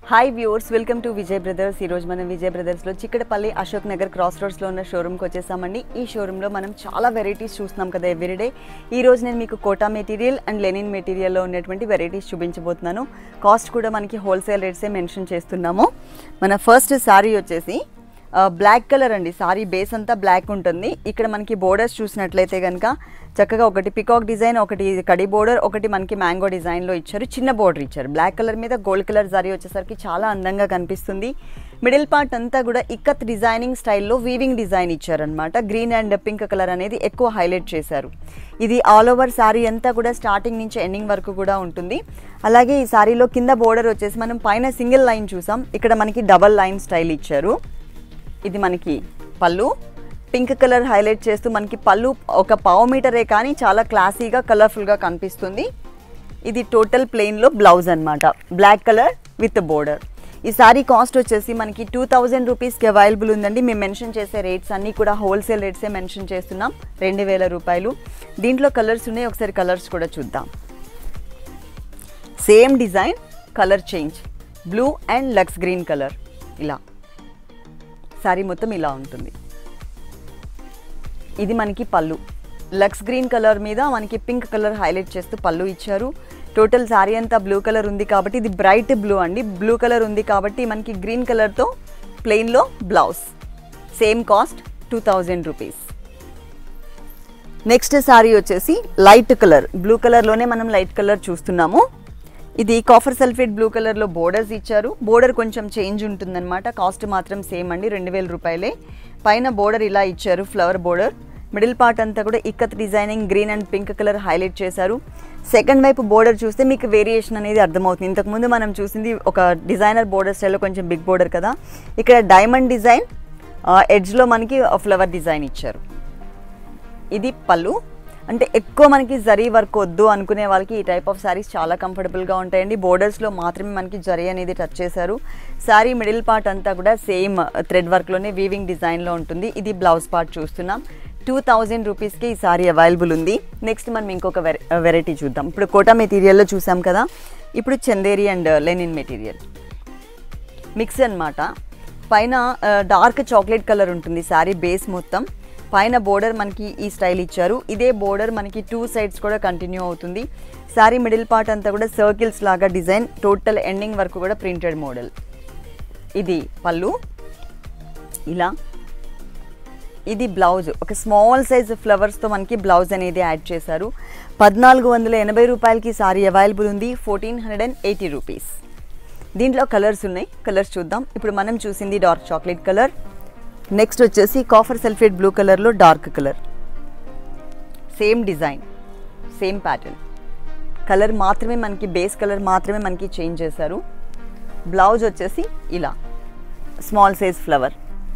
hi viewers welcome to Vijay brothers ఈరోజు మనం విజయ్ బ్రదర్స్లో చిక్కడపల్లి అశోక్ నగర్ క్రాస్ రోడ్స్లో ఉన్న షోరూమ్కి వచ్చేసామండి ఈ షోరూంలో మనం చాలా వెరైటీస్ చూస్తున్నాం కదా ఎవ్రీడే ఈ రోజు నేను మీకు కోటా మెటీరియల్ అండ్ లెనిన్ మెటీరియల్లో ఉన్నటువంటి వెరైటీస్ చూపించబోతున్నాను కాస్ట్ కూడా మనకి హోల్సేల్ రేట్సే మెన్షన్ చేస్తున్నాము మన ఫస్ట్ శారీ వచ్చేసి బ్లాక్ కలర్ అండి సారీ బేస్ అంతా బ్లాక్ ఉంటుంది ఇక్కడ మనకి బోర్డర్స్ చూసినట్లయితే కనుక చక్కగా ఒకటి పికాక్ డిజైన్ ఒకటి కడి బోర్డర్ ఒకటి మనకి మ్యాంగో డిజైన్లో ఇచ్చారు చిన్న బోర్డర్ ఇచ్చారు బ్లాక్ కలర్ మీద గోల్డ్ కలర్ జరీ వచ్చేసరికి చాలా అందంగా కనిపిస్తుంది మిడిల్ పార్ట్ అంతా కూడా ఇక్కత్ డిజైనింగ్ స్టైల్లో వీవింగ్ డిజైన్ ఇచ్చారనమాట గ్రీన్ అండ్ పింక్ కలర్ అనేది ఎక్కువ హైలైట్ చేశారు ఇది ఆల్ ఓవర్ శారీ అంతా కూడా స్టార్టింగ్ నుంచి ఎండింగ్ వరకు కూడా ఉంటుంది అలాగే ఈ శారీలో కింద బోర్డర్ వచ్చేసి మనం పైన సింగిల్ లైన్ చూసాం ఇక్కడ మనకి డబల్ లైన్ స్టైల్ ఇచ్చారు ఇది మనకి పళ్ళు పింక్ కలర్ హైలైట్ చేస్తూ మనకి పళ్ళు ఒక పావు మీటరే కానీ చాలా క్లాసీగా కలర్ఫుల్గా కనిపిస్తుంది ఇది టోటల్ ప్లెయిన్లో బ్లౌజ్ అనమాట బ్లాక్ కలర్ విత్ బోర్డర్ ఈ సారీ కాస్ట్ వచ్చేసి మనకి టూ థౌజండ్ రూపీస్కి అవైలబుల్ ఉందండి మేము మెన్షన్ చేసే రేట్స్ అన్నీ కూడా హోల్సేల్ రేట్సే మెన్షన్ చేస్తున్నాం రెండు వేల రూపాయలు దీంట్లో కలర్స్ ఉన్నాయి ఒకసారి కలర్స్ కూడా చూద్దాం same design colour change blue and lux green colour ఇలా శారీ మొత్తం ఇలా ఉంటుంది ఇది మనకి పళ్ళు లక్స్ గ్రీన్ కలర్ మీద మనకి పింక్ కలర్ హైలైట్ చేస్తూ పళ్ళు ఇచ్చారు టోటల్ శారీ అంతా బ్లూ కలర్ ఉంది కాబట్టి ఇది బ్రైట్ బ్లూ అండి బ్లూ కలర్ ఉంది కాబట్టి మనకి గ్రీన్ కలర్తో ప్లెయిన్లో blouse same cost two thousand rupees next sari వచ్చేసి లైట్ కలర్ బ్లూ కలర్లోనే మనం లైట్ కలర్ చూస్తున్నాము ఇది కాఫర్ సల్ఫేట్ బ్లూ కలర్లో బోర్డర్స్ ఇచ్చారు బోర్డర్ కొంచెం చేంజ్ ఉంటుందన్నమాట కాస్ట్ మాత్రం సేమ్ అండి రెండు వేల రూపాయలే పైన బోర్డర్ ఇలా ఇచ్చారు ఫ్లవర్ బోర్డర్ మిడిల్ పార్ట్ అంతా కూడా ikat designing green and pink colour highlight చేశారు సెకండ్ వైపు బోర్డర్ చూస్తే మీకు వేరియేషన్ అనేది అర్థమవుతుంది ఇంతకుముందు మనం చూసింది ఒక డిజైనర్ బోర్డర్ స్టైల్లో కొంచెం బిగ్ బోర్డర్ కదా ఇక్కడ డైమండ్ డిజైన్ ఎడ్జ్లో మనకి ఫ్లవర్ డిజైన్ ఇచ్చారు ఇది పళ్ళు అంటే ఎక్కువ మనకి జరీ వర్క్ వద్దు అనుకునే వాళ్ళకి ఈ టైప్ ఆఫ్ శారీస్ చాలా కంఫర్టబుల్గా ఉంటాయండి బోర్డర్స్లో మాత్రమే మనకి జరీ అనేది టచ్ చేశారు శారీ మిడిల్ పార్ట్ అంతా కూడా సేమ్ థ్రెడ్ వర్క్లోనే వీవింగ్ డిజైన్లో ఉంటుంది ఇది బ్లౌజ్ పార్ట్ చూస్తున్నాం టూ థౌజండ్ రూపీస్కి ఈ సారీ అవైలబుల్ ఉంది నెక్స్ట్ మనం ఇంకొక వెరై వెరైటీ చూద్దాం ఇప్పుడు కోటా మెటీరియల్లో చూసాం కదా ఇప్పుడు Chanderi and linen material mix అన్నమాట పైన డార్క్ చాక్లెట్ కలర్ ఉంటుంది శారీ బేస్ మొత్తం పైన బోర్డర్ మనకి ఈ స్టైల్ ఇచ్చారు ఇదే బోర్డర్ మనకి టూ సైడ్స్ కూడా కంటిన్యూ అవుతుంది శారీ మిడిల్ పార్ట్ అంతా కూడా సర్కిల్స్ లాగా డిజైన్ టోటల్ ఎండింగ్ వరకు కూడా ప్రింటెడ్ మోడల్ ఇది పళ్ళు ఇలా ఇది బ్లౌజ్ ఒక స్మాల్ సైజ్ ఫ్లవర్స్తో మనకి బ్లౌజ్ అనేది యాడ్ చేశారు పద్నాలుగు వందల ఎనభై రూపాయలకి సారీ అవైలబుల్ ఉంది fourteen hundred and eighty rupees దీంట్లో కలర్స్ ఉన్నాయి కలర్స్ చూద్దాం ఇప్పుడు మనం చూసింది డార్క్ చాక్లెట్ కలర్ నెక్స్ట్ వచ్చేసి కాఫర్ సల్ఫేట్ బ్లూ కలర్లో dark colour same design same pattern colour మాత్రమే మనకి బేస్ కలర్ మాత్రమే మనకి చేంజ్ చేశారు బ్లౌజ్ వచ్చేసి ఇలా స్మాల్ సైజ్ ఫ్లవర్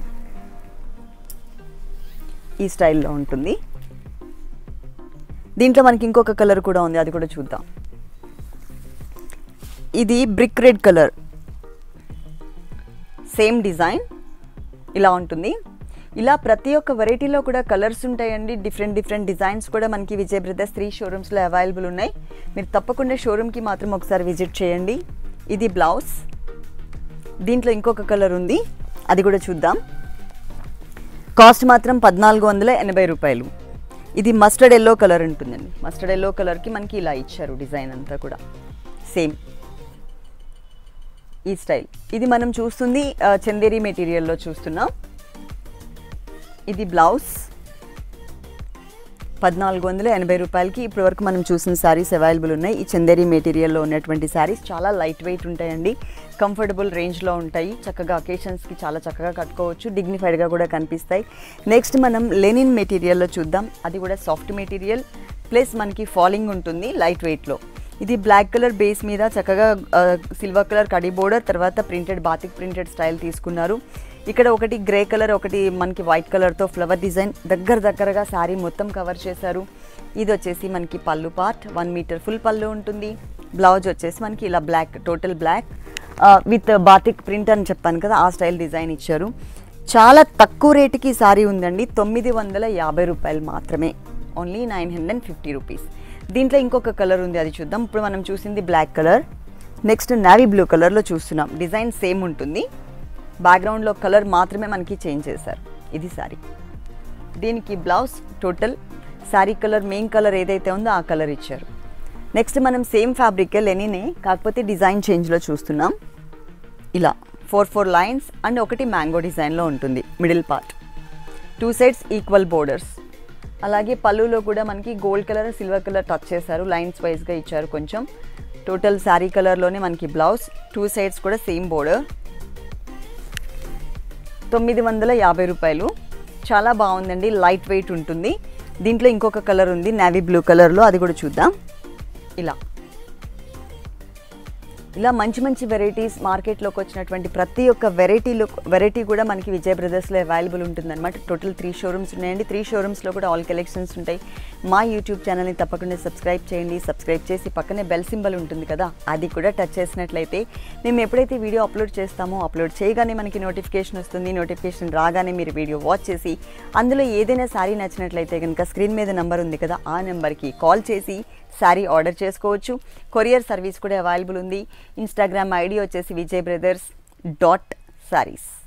ఈ స్టైల్లో ఉంటుంది దీంట్లో మనకి ఇంకొక కలర్ కూడా ఉంది అది కూడా చూద్దాం ఇది brick red colour same design ఇలా ఉంటుంది ఇలా ప్రతి ఒక్క వెరైటీలో కూడా కలర్స్ ఉంటాయండి డిఫరెంట్ డిఫరెంట్ డిజైన్స్ కూడా మనకి విజయ్ బ్రదర్స్ త్రీ షోరూమ్స్లో అవైలబుల్ ఉన్నాయి మీరు తప్పకుండా షోరూమ్కి మాత్రం ఒకసారి విజిట్ చేయండి ఇది బ్లౌజ్ దీంట్లో ఇంకొక కలర్ ఉంది అది కూడా చూద్దాం కాస్ట్ మాత్రం పద్నాలుగు వందల ఎనభై రూపాయలు ఇది మస్టర్డ్ ఎల్లో కలర్ ఉంటుందండి మస్టర్డ్ ఎల్లో కలర్కి మనకి ఇలా ఇచ్చారు డిజైన్ అంతా కూడా సేమ్ ఈ స్టైల్ ఇది మనం చూస్తుంది ఆ, చందేరి మెటీరియల్లో చూస్తున్నాం ఇది బ్లౌజ్ పద్నాలుగు వందల ఎనభై రూపాయలకి ఇప్పటి వరకు మనం చూసిన శారీస్ అవైలబుల్ ఉన్నాయి ఈ చందేరి మెటీరియల్లో ఉన్నటువంటి శారీస్ చాలా లైట్ వెయిట్ ఉంటాయండి కంఫర్టబుల్ రేంజ్లో ఉంటాయి చక్కగా అకేషన్స్కి చాలా చక్కగా కట్టుకోవచ్చు డిగ్నిఫైడ్గా కూడా కనిపిస్తాయి నెక్స్ట్ మనం లెనిన్ మెటీరియల్లో చూద్దాం అది కూడా సాఫ్ట్ మెటీరియల్ ప్లస్ మనకి ఫాలింగ్ ఉంటుంది లైట్ వెయిట్లో ఇది బ్లాక్ కలర్ బేస్ మీద చక్కగా సిల్వర్ కలర్ కడి బోర్డర్ తర్వాత ప్రింటెడ్ బాతిక్ ప్రింటెడ్ స్టైల్ తీసుకున్నారు ఇక్కడ ఒకటి గ్రే కలర్ ఒకటి మనకి వైట్ కలర్తో ఫ్లవర్ డిజైన్ దగ్గర దగ్గరగా శారీ మొత్తం కవర్ చేశారు ఇది వచ్చేసి మనకి పళ్ళు పార్ట్ వన్ మీటర్ ఫుల్ పళ్ళు ఉంటుంది బ్లౌజ్ వచ్చేసి మనకి ఇలా black total black with batik print అని చెప్పాను కదా ఆ స్టైల్ డిజైన్ ఇచ్చారు చాలా తక్కువ రేటుకి సారీ ఉందండి తొమ్మిది వందల యాభై రూపాయలు మాత్రమే only nine hundred and fifty rupees దీంట్లో ఇంకొక కలర్ ఉంది అది చూద్దాం ఇప్పుడు మనం చూసింది black colour next navy blue కలర్లో చూస్తున్నాం డిజైన్ సేమ్ ఉంటుంది బ్యాక్గ్రౌండ్లో కలర్ మాత్రమే మనకి చేంజ్ చేశారు ఇది శారీ దీనికి blouse total sari colour main colour ఏదైతే ఉందో ఆ కలర్ ఇచ్చారు నెక్స్ట్ మనం సేమ్ ఫ్యాబ్రిక్ లెనినే కాకపోతే డిజైన్ చేంజ్లో చూస్తున్నాం ఇలా ఫోర్ ఫోర్ లైన్స్ అండ్ ఒకటి మ్యాంగో డిజైన్లో ఉంటుంది middle part two sides equal borders అలాగే పళ్ళులో కూడా మనకి gold colour silver colour touch చేశారు లైన్స్ వైజ్గా ఇచ్చారు కొంచెం టోటల్ శారీ కలర్లోనే మనకి బ్లౌజ్ టూ సైడ్స్ కూడా సేమ్ బోర్డర్ తొమ్మిది వందల యాభై రూపాయలు చాలా బాగుందండి లైట్ వెయిట్ ఉంటుంది దీంట్లో ఇంకొక కలర్ ఉంది నావీ బ్లూ కలర్లో అది కూడా చూద్దాం ఇలా ఇలా మంచి మంచి వెరైటీస్ మార్కెట్లోకి వచ్చినటువంటి ప్రతి ఒక్క వెరైటీలో వెరైటీ కూడా మనకి విజయ్ బ్రదర్స్లో అవైలబుల్ ఉంటుందన్నమాట టోటల్ త్రీ షోరూమ్స్ ఉన్నాయండి త్రీ షోరూమ్స్లో కూడా ఆల్ కలెక్షన్స్ ఉంటాయి మా యూట్యూబ్ ఛానల్ని తప్పకుండా సబ్స్క్రైబ్ చేయండి సబ్స్క్రైబ్ చేసి పక్కనే బెల్ సింబల్ ఉంటుంది కదా అది కూడా టచ్ చేసినట్లయితే మేము ఎప్పుడైతే వీడియో అప్లోడ్ చేస్తామో అప్లోడ్ చేయగానే మనకి నోటిఫికేషన్ వస్తుంది నోటిఫికేషన్ రాగానే మీరు వీడియో వాచ్ చేసి అందులో ఏదైనా శారీ నచ్చినట్లయితే కనుక స్క్రీన్ మీద నెంబర్ ఉంది కదా ఆ నెంబర్కి కాల్ చేసి శారీ ఆర్డర్ చేసుకోవచ్చు కొరియర్ సర్వీస్ కూడా అవైలబుల్ ఉంది ఇన్స్టాగ్రామ్ ఐడి వచ్చేసి విజయ్ బ్రదర్స్ డాట్ శారీస్